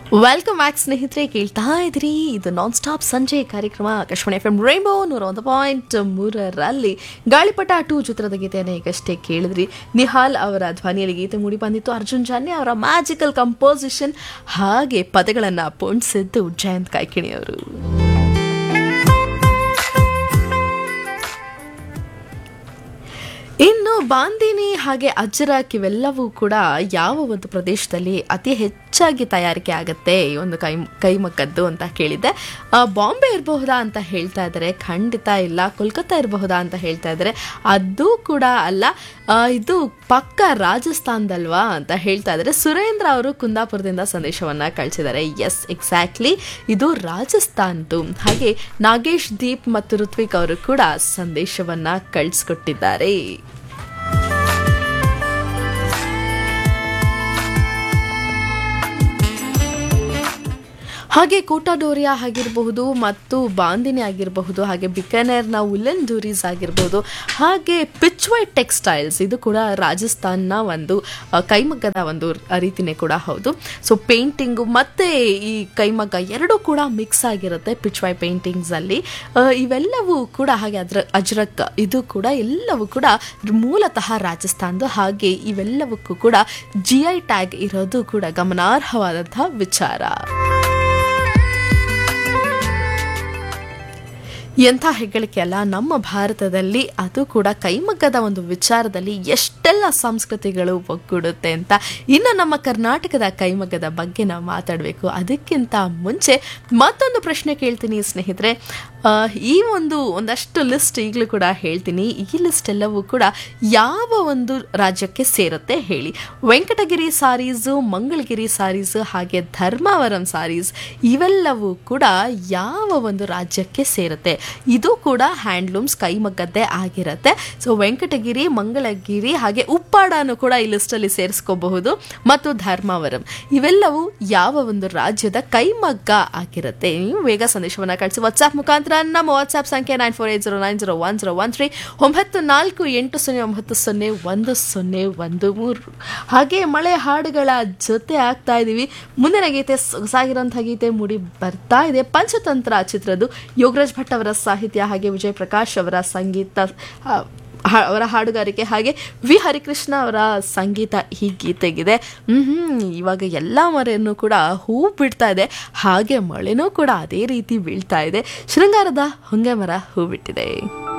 welcome back ಸ್ನೇಹಿತರೆ ಕೇಳ್ತಾ ಇದ್ರಿ ಇದು ನಾನ್ ಸ್ಟಾಪ್ ಸಂಜೆ ಕಾರ್ಯಕ್ರಮ ಆಕಾಶವಾಣಿ ಎಫ್ ಎಂ ರೈನ್ಬೋ ನೂರ ಒಂದು ಪಾಯಿಂಟ್ ಮೂರರಲ್ಲಿ ಗಾಳಿಪಟ ಟು ಚಿತ್ರದ ಗೀತೆಯನ್ನು ಈಗಷ್ಟೇ ಕೇಳಿದ್ರಿ ನಿಹಾಲ್ ಅವರ ಧ್ವನಿಯಲ್ಲಿ ಗೀತೆ ಮೂಡಿ ಬಂದಿತ್ತು ಅರ್ಜುನ್ ಜಾನ್ಯ ಅವರ ಮ್ಯಾಜಿಕಲ್ ಕಂಪೋಸಿಷನ್ ಹಾಗೆ ಪದಗಳನ್ನು ಪೋಣಿಸಿದ್ದು ಜಯಂತ್ ಕಾಯ್ಕಿಣಿ ಅವರು ಇನ್ನು ಬಾಂದಿನಿ ಹಾಗೆ ಅಜ್ರಕ್ ಇವೆಲ್ಲವೂ ಕೂಡ ಯಾವ ಒಂದು ಪ್ರದೇಶದಲ್ಲಿ ಅತಿ ಹೆಚ್ಚಾಗಿ ತಯಾರಿಕೆ ಆಗುತ್ತೆ ಈ ಒಂದು ಕೈ ಕೈಮಕ್ಕದ್ದು ಅಂತ ಕೇಳಿದ್ದೆ ಆ, ಬಾಂಬೆ ಇರಬಹುದಾ ಅಂತ ಹೇಳ್ತಾ ಇದ್ದಾರೆ ಖಂಡಿತ ಇಲ್ಲ ಕೋಲ್ಕತ್ತಾ ಇರಬಹುದಾ ಅಂತ ಹೇಳ್ತಾ ಇದ್ದಾರೆ ಅದು ಕೂಡ ಅಲ್ಲ ಆ, ಇದು ಪಕ್ಕ ರಾಜಸ್ಥಾನದಲ್ವಾ ಅಂತ ಹೇಳ್ತಾ ಇದ್ದಾರೆ ಸುರೇಂದ್ರ ಅವರು ಕುಂದಾಪುರದಿಂದ ಸಂದೇಶವನ್ನ ಕಳಿಸಿದ್ದಾರೆ ಎಸ್ ಎಕ್ಸಾಕ್ಟ್ಲಿ ಇದು ರಾಜಸ್ಥಾನ್ದು ಹಾಗೆ ನಾಗೇಶ್ ದೀಪ್ ಮತ್ತು ಋತ್ವಿಕ್ ಅವರು ಕೂಡ ಸಂದೇಶವನ್ನ ಕಳಿಸ್ಕೊಟ್ಟಿದ್ದಾರೆ ಹಾಗೆ ಕೋಟಾಡೋರಿಯಾ ಆಗಿರಬಹುದು ಮತ್ತು ಬಾಂದಿನಿ ಆಗಿರಬಹುದು ಹಾಗೆ ಬಿಕನೇರ್ನ ಉಲೆನ್ ಡೂರೀಸ್ ಆಗಿರಬಹುದು ಹಾಗೆ ಪಿಚ್ವೈ ಟೆಕ್ಸ್ಟೈಲ್ಸ್ ಇದು ಕೂಡ ರಾಜಸ್ಥಾನ್ನ ಒಂದು ಆ, ಕೈಮಗ್ಗದ ಒಂದು ರೀತಿನೇ ಕೂಡ ಹೌದು ಸೊ ಪೇಂಟಿಂಗು ಮತ್ತೆ ಈ ಕೈಮಗ್ಗ ಎರಡೂ ಕೂಡ ಮಿಕ್ಸ್ ಆಗಿರುತ್ತೆ ಪಿಚ್ವೈ ಪೇಂಟಿಂಗ್ಸ್ ಅಲ್ಲಿ ಆ, ಇವೆಲ್ಲವೂ ಕೂಡ ಹಾಗೆ ಅದ್ರ ಅಜ್ರಕ್ ಇದು ಕೂಡ ಎಲ್ಲವೂ ಕೂಡ ಮೂಲತಃ ರಾಜಸ್ಥಾನದು ಹಾಗೆ ಇವೆಲ್ಲವಕ್ಕೂ ಕೂಡ ಜಿ ಐ ಟ್ಯಾಗ್ ಇರೋದು ಕೂಡ ಗಮನಾರ್ಹವಾದಂತಹ ವಿಚಾರ ಎಂಥ ಹೆಗ್ಗಳಿಕೆ ಅಲ್ಲ ನಮ್ಮ ಭಾರತದಲ್ಲಿ ಅದು ಕೂಡ ಕೈಮಗ್ಗದ ಒಂದು ವಿಚಾರದಲ್ಲಿ ಎಷ್ಟೆಲ್ಲ ಸಂಸ್ಕೃತಿಗಳು ಒಗ್ಗೂಡುತ್ತೆ ಅಂತ ಇನ್ನು ನಮ್ಮ ಕರ್ನಾಟಕದ ಕೈಮಗ್ಗದ ಬಗ್ಗೆ ನಾವು ಮಾತಾಡಬೇಕು ಅದಕ್ಕಿಂತ ಮುಂಚೆ ಮತ್ತೊಂದು ಪ್ರಶ್ನೆ ಕೇಳ್ತೀನಿ ಸ್ನೇಹಿತರೆ ಆ, ಈ ಒಂದು ಒಂದಷ್ಟು ಲಿಸ್ಟ್ ಈಗಲೂ ಕೂಡ ಹೇಳ್ತೀನಿ ಈ ಲಿಸ್ಟ್ ಎಲ್ಲವೂ ಕೂಡ ಯಾವ ಒಂದು ರಾಜ್ಯಕ್ಕೆ ಸೇರುತ್ತೆ ಹೇಳಿ ವೆಂಕಟಗಿರಿ ಸಾರೀಸು ಮಂಗಳಗಿರಿ ಸಾರೀಸು ಹಾಗೆ ಧರ್ಮಾವರಂ ಸಾರೀಸ್ ಇವೆಲ್ಲವೂ ಕೂಡ ಯಾವ ಒಂದು ರಾಜ್ಯಕ್ಕೆ ಸೇರುತ್ತೆ ಇದು ಕೂಡ ಹ್ಯಾಂಡ್ಲೂಮ್ಸ್ ಕೈಮಗ್ಗದ್ದೇ ಆಗಿರುತ್ತೆ ಸೊ ವೆಂಕಟಗಿರಿ ಮಂಗಳಗಿರಿ ಹಾಗೆ ಉಪ್ಪಾಡನು ಕೂಡ ಈ ಲಿಸ್ಟಲ್ಲಿ ಸೇರಿಸ್ಕೋಬಹುದು ಮತ್ತು ಧರ್ಮಾವರಂ ಇವೆಲ್ಲವೂ ಯಾವ ಒಂದು ರಾಜ್ಯದ ಕೈಮಗ್ಗ ಆಗಿರುತ್ತೆ ನೀವು ಬೇಗ ಸಂದೇಶವನ್ನು ಕಳಿಸಿ ವಾಟ್ಸ್ಆಪ್ ಮುಖಾಂತರ ನಮ್ಮ ವಾಟ್ಸ್ಆಪ್ ಸಂಖ್ಯೆ nine four eight zero nine zero one zero one three ಒಂಬತ್ತು ನಾಲ್ಕು ಎಂಟು ಸೊನ್ನೆ ಒಂಬತ್ತು ಸೊನ್ನೆ ಒಂದು ಸೊನ್ನೆ ಒಂದು ಮೂರು ಹಾಗೆ ಮಳೆ ಹಾಡುಗಳ ಜೊತೆ ಆಗ್ತಾ ಇದ್ದೀವಿ ಮುಂದಿನ ಗೀತೆ ಸೊಗಸಾಗಿರೋಂಥ ಗೀತೆ ಮೂಡಿ ಬರ್ತಾ ಇದೆ ಪಂಚತಂತ್ರ ಚಿತ್ರದ್ದು ಯೋಗರಾಜ್ ಭಟ್ ಅವರ ಸಾಹಿತ್ಯ ಹಾಗೆ ವಿಜಯ್ ಪ್ರಕಾಶ್ ಅವರ ಸಂಗೀತ ಆ, ಹಾ- ಅವರ ಹಾಡುಗಾರಿಕೆ ಹಾಗೆ ವಿ ಹರಿಕೃಷ್ಣ ಅವರ ಸಂಗೀತ ಈ ಗೀತೆಗಿದೆ ಹ್ಮ್ ಇವಾಗ ಎಲ್ಲ ಮರೆಯನ್ನು ಕೂಡ ಹೂ ಬಿಡ್ತಾ ಇದೆ ಹಾಗೆ ಮಳೆನೂ ಕೂಡ ಅದೇ ರೀತಿ ಬೀಳ್ತಾ ಇದೆ ಶೃಂಗಾರದ ಹೊಂಗೆ ಮರ ಹೂ ಬಿಟ್ಟಿದೆ